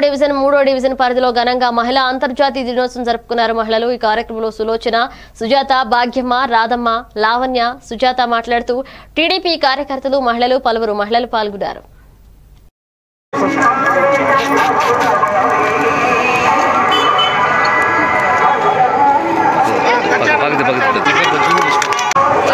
division మూడో division పరిధిలో ఘనంగా మహిళా అంతర్జాతీయ దినోత్సవం జరుపుకున్నారు మహిళలు ఈ కార్యక్రమంలో సులోచన సుజాత భాగ్యమ్మ రాధమ్మ లావణ్య సుజాత మాట్లాడుతూ టీడీపీ కార్యకర్తలు మహిళలు పలువురు మహిళలు పాల్గొన్నారు పక్కది పక్కది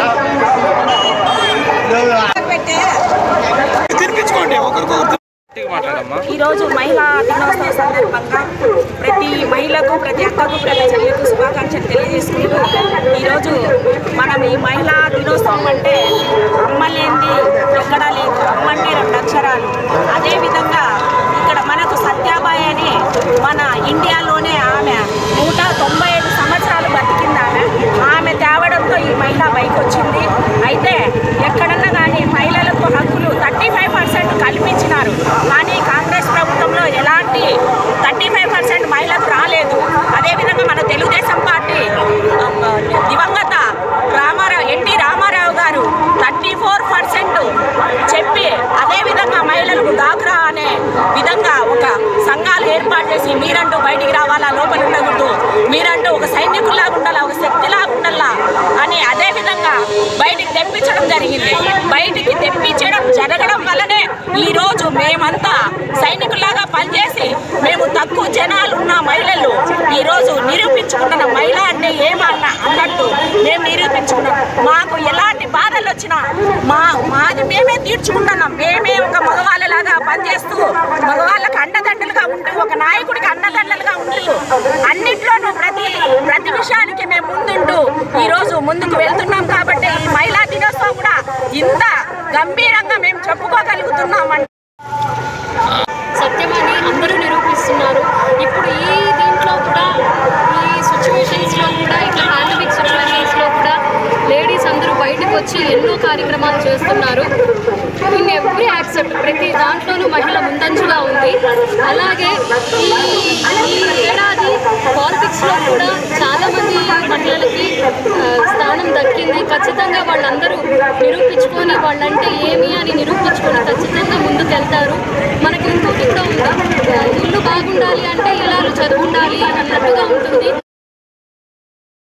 మాట్లాడమ్మా ఈరోజు మహిళా దినోత్సవం సందర్భంగా ప్రతి మహిళకు ప్రతి అక్కకు ప్రతి చెల్లెకు శుభాకాంక్షలు తెలియజేసుకుంటూ ఈరోజు మనం ఈ మహిళా దినోత్సవం అంటే అమ్మ లేనిది ఎక్కడా లేదు అమ్మ అంటే రెండు అక్షరాలు అదేవిధంగా ఇక్కడ మనకు సత్యాబాయి అని మన ఇండియాలోనే ఆమె నూట తొంభై ఐదు సంవత్సరాలు బతికింది ఆమె ఆమె తేవడంతో ఈ మహిళ బైక్ వచ్చింది అయితే ఎక్కడన్నా కానీ మహిళలకు హక్కులు థర్టీ ఫైవ్ పర్సెంట్ కల్పించినారు కానీ కాంగ్రెస్ ప్రభుత్వంలో ఎలాంటి థర్టీ ఫైవ్ పర్సెంట్ మహిళలకు రాలేదు అదేవిధంగా మన తెలుగుదేశం పార్టీ ఆ, దివంగత రామారావు ఎన్టీ రామారావు గారు థర్టీ ఫోర్ పర్సెంట్ చెప్పి అదేవిధంగా మహిళలకు డాక్రా అనే విధంగా ఒక సంఘాలు ఏర్పాటు చేసి మీరంటూ బయటికి రావాలా లోపల ఉండకూడదు మీరంటూ ఒక సైనికుల్లాగా ఉండాలా ఒక శక్తిలాగా ఉండాలా అని అదే విధంగా బయటికి తెప్పించడం జరిగింది బయటికి తెప్పించడం జరగడం వల్లనే ఈ రోజు మేమంతా సైనికుల్లాగా పనిచేసి మేము తక్కువ జనాలు ఉన్న మహిళలు ఈ రోజు నిరూపించుకుంటున్న మహిళ అంటే ఏమన్నా అన్నట్టు మేము నిరూపించుకున్నాం మాకు ఎలాంటి బాధలు వచ్చినా మా మాది మేమే తీర్చుకుంటున్నాం మేమే ఒక మగవాళ్ళలాగా పనిచేస్తూ మగవాళ్ళకి అండదండలుగా ఉంటూ ఒక నాయకుడికి అండదండలుగా ఉంటూ అన్నిట్లోనూ ప్రతి ప్రతి విషయానికి మేము ముందుంటూ ఈ రోజు ముందుకు వెళ్తున్నాం కాబట్టి ఈ మహిళా దినోత్సవం కూడా ఇంత గంభీరంగా మేము చెప్పుకోగలుగుతున్నాం సత్యమని అందరూ నిరూపిస్తున్నారు ఇప్పుడు ఈ దీంట్లో కూడా ఈ సిచ్యువేషన్స్లో కూడా ఇట్లా పాండమిక్ సిచ్యువేషన్స్లో కూడా లేడీస్ అందరూ బయటకు వచ్చి ఎన్నో కార్యక్రమాలు చేస్తున్నారు ఇన్ ఎవ్రీ యాక్సెప్ట్ ప్రతి దాంట్లోనూ మహిళ ముందంజుగా ఉంది అలాగే ఈ ఈ ఏడాది పాలిటిక్స్లో కూడా చాలామంది మహిళలకి ఆ, స్థానం దక్కింది ఖచ్చితంగా వాళ్ళందరూ నిరూపించుకొని వాళ్ళంటే ఏమి